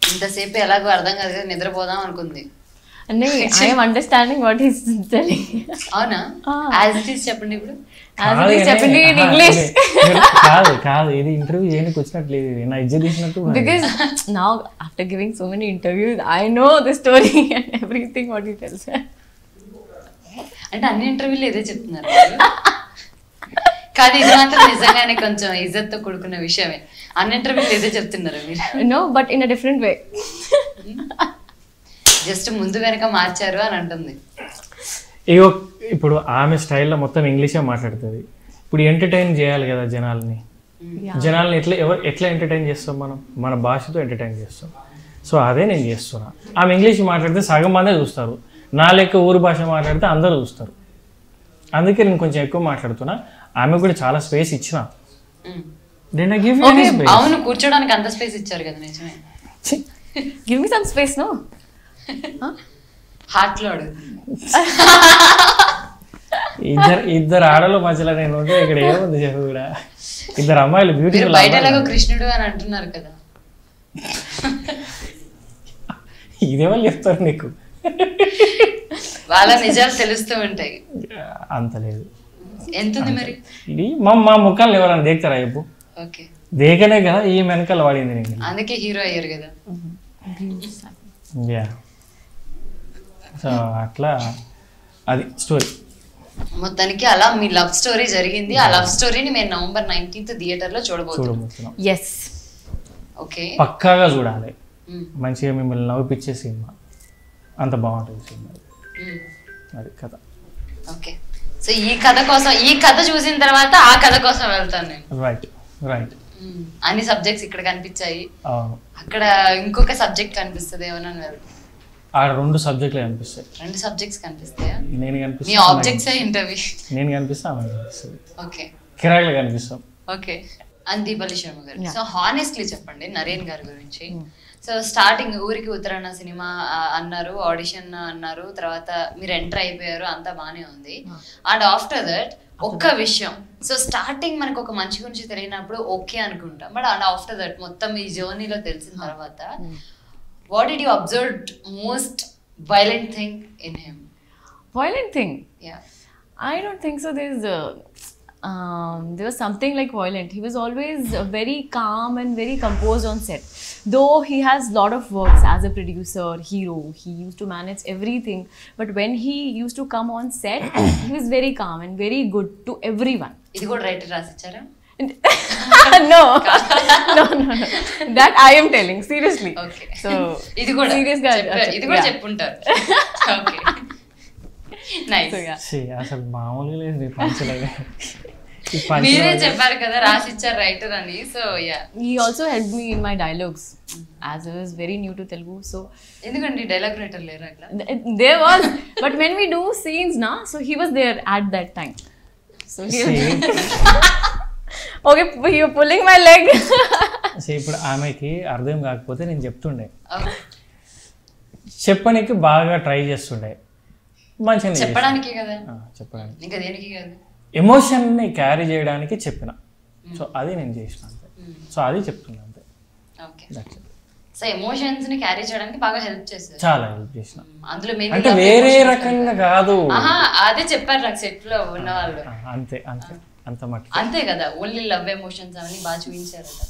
ఇంతసేపు ఎలాగో అర్థం కాదు కదా నిద్రపోదాం అనుకుంది అంటే I'm understanding what is telling అవునా Ah. యాజ్ ఇట్ ఈస్ చెప్పండి ఇప్పుడు As కాదు it is కానీ- చెప్పండి in ఆహా, English. ఇది- కాదు కాదు ఇది ఇంటర్వ్యూ చేయడానికి వచ్చినట్లు లేదు ఇది. నా ఇజ్జత్ తీసినట్టు మరి. because now after giving so many interviews i know the story and everything what he tells అంటే అన్ని ఇంటర్వ్యూలు ఇదే చెప్తున్నారు మీరు. కాదు ఇది మాత్రం నిజంగానే కొంచెం ఇజ్జత్తో కూడుకున్న విషయమే అన్ని ఇంటర్వ్యూలు ఇదే చెప్తున్నారు మీరు no but in a different way just ముందు వెనక మార్చారు అని అంటుంది ఇగో ఇప్పుడు ఆమె స్టైల్లో మొత్తం ఇంగ్లీషే మాట్లాడుతుంది ఇప్పుడు ఎంటర్టైన్ చేయాలి కదా జనాల్ని yeah జనాల్ని ఎట్లా ఎవరు ఎట్లా ఎంటర్టైన్ చేస్తాం మనం మన భాషతో ఎంటర్టైన్ చేస్తాం సో అదే నేను చేస్తున్నా ఆమె ఇంగ్లీష్ మాట్లాడితే సగం మందే చూస్తారు నా లెక్క ఊరు భాష మాట్లాడితే అందరూ చూస్తారు అందుకే నేను కొంచెం ఎక్కువ మాట్లాడుతున్నా ఆమె కూడా చాలా స్పేస్ ఇచ్చిన ఉమ్. నేను గివ్ ఓకే అవును కూర్చోడానికి అంత స్పేస్ ఇచ్చారు కదా నిజమే give me some space no heart లో అడుగుతుంది ఇద్దరు ఇద్దరు ఆడల మధ్యలో నేను ఉంటే ఇక్కడ ఏముంది చెప్పు కూడా ఇద్దరు అమ్మాయిలు మీరు బ్యూటిఫుల్ బయట ఎలాగో కృష్ణుడు అని అంటున్నారు కదా ఇదేమని చెప్తారు నీకు వాళ్ళ నిజాలు తెలుస్తూ ఉంటాయి అంత లేదు ఎంత ఉంది మరి ఇది మా మా ముఖాలు ఎవరైనా దేక్తారా చెప్పు ఓకే దేకనే కదా ఈ వెనకాల వాడింది నీకు అందుకే హీరో అయ్యారు కదా యా సో అట్లా అది స్టోరీ మొత్తానికి అలా మీ లవ్ స్టోరీ జరిగింది ఆ లవ్ స్టోరీని మేము నవంబర్ నైన్టీన్త్ థియేటర్ లో చూడబోతున్నాం చూడబోతున్నాం yes ఓకే పక్కాగా చూడాలి మ్మ్. మంచిగా మిమ్మల్ని నవ్విపించే సినిమా అంత బాగుంటుంది సినిమా మ్మ్. అది కథ ఓకే సో ఈ కథ కోసం ఈ కథ చూసిన తర్వాత ఆ కథ కోసం వెళ్తాను నేను రైట్ రైట్ మ్మ్. అన్ని సబ్జెక్ట్స్ ఇక్కడ కనిపించాయి అవును అక్కడ ఇంకొక సబ్జెక్ట్ కనిపిస్తుంది ఏమన్నా వెళ్తాను ఆ రెండు సబ్జెక్టులు కనిపిస్తాయి రెండు సబ్జెక్ట్స్ కనిపిస్తాయా నేను మీ కనిపిస్తా ఆబ్జెక్ట్స్ ఇంటర్వ్యూ నేను కనిపిస్తా ఆమె కనిపిస్తుంది ఓకే కిరాయిలు కనిపిస్తాం ఓకే అండ్ దీపాలి శర్మ గారు సో హానెస్ట్లీ చెప్పండి నరేన్ గారి గురించి సో స్టార్టింగ్ ఊరికి ఉత్తరాన సినిమా ఆ, అన్నారు ఆడిషన్ అన్నారు తర్వాత మీరు ఎంటర్ అయిపోయారు అంతా బానే ఉంది అండ్ ఆఫ్టర్ దట్ ఒక్క విషయం సో స్టార్టింగ్ మనకు ఒక మంచి గురించి తెలియనప్పుడు ఓకే అనుకుంటాం బట్ అండ్ ఆఫ్టర్ దట్ మొత్తం ఈ జర్నీలో తెలిసిన తర్వాత what did you observe most violent thing in him violent thing yeah I don't think so. There's uh, um, there was something like violent. He was always uh, very calm and very composed on set. Though he has lot of works as a producer, hero, he used to manage everything. But when he used to come on set, he was very calm and very good to everyone. ఇది కూడా writer రాసిచ్చారా And- no, no, no, no. That I am telling seriously. Okay So ఇది కూడా serious గా చెప్పారు. ఇది కూడా yeah. చెప్పుంటారు ఓకే నైస్ So yeah. ఛీ, అసలు మామూలుగా లేదు నీ పంచలేదు ఈ పంచ మీరే చెప్పారు కదా రాసిచ్చారు రైటర్ అని so yeah He also helped me in my dialogues, as I was very new to Telugu. So ఎందుకండి డైలాగ్ రైటర్ లేరు అట్లా th- there was, but when we do scenes now, so he was there at that time. So he okay, p- you're pulling my leg. See, ఇప్పుడు ఆమెకి అర్థం కాకపోతే నేను చెప్తుండే Okay. చెప్పనీకి బాగా ట్రై చేస్తుండే మంచిగా చెప్పడానికే కదా చెప్పడానికి ఇంకా దేనికి కాదు ఎమోషన్ని క్యారీ చేయడానికి చెప్పిన సో అది నేను చేసిన అంతే సో అది చెప్తున్నా అంతే okay That's it. So emotions ని క్యారీ చేయడానికి బాగా హెల్ప్ చేశారు చాలా హెల్ప్ చేసిన అందులో maybe అంటే love వేరే emotions రకంగా కాదు ఆహా అదే చెప్పారు నాకు సెట్ లో ఉన్న వాళ్ళు ఆ, అంతే అంతే అంత మట్టి అంతే కదా ఓన్లీ లవ్ ఎమోషన్స్ అవన్నీ బాగా చూపించారట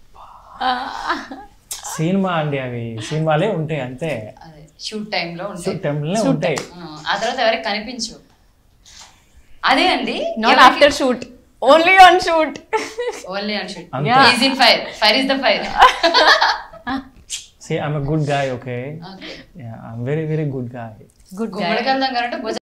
సినిమా అండి అవి సినిమాలే ఉంటాయి అంతే అదే షూట్ టైంలో ఉంటాయి టెంపుల్నే ఉంటాయి ఆ, ఆ తర్వాత ఎవరికి కనిపించు అదే అండి Not after shoot, only on shoot. Only on shoot అంతే. Yeah. Is in fire fire is the fire say I'm good guy okay okay I'm very very good guy Good guy. గుమ్మడికి వెళ్దాం కాబట్టి భుజ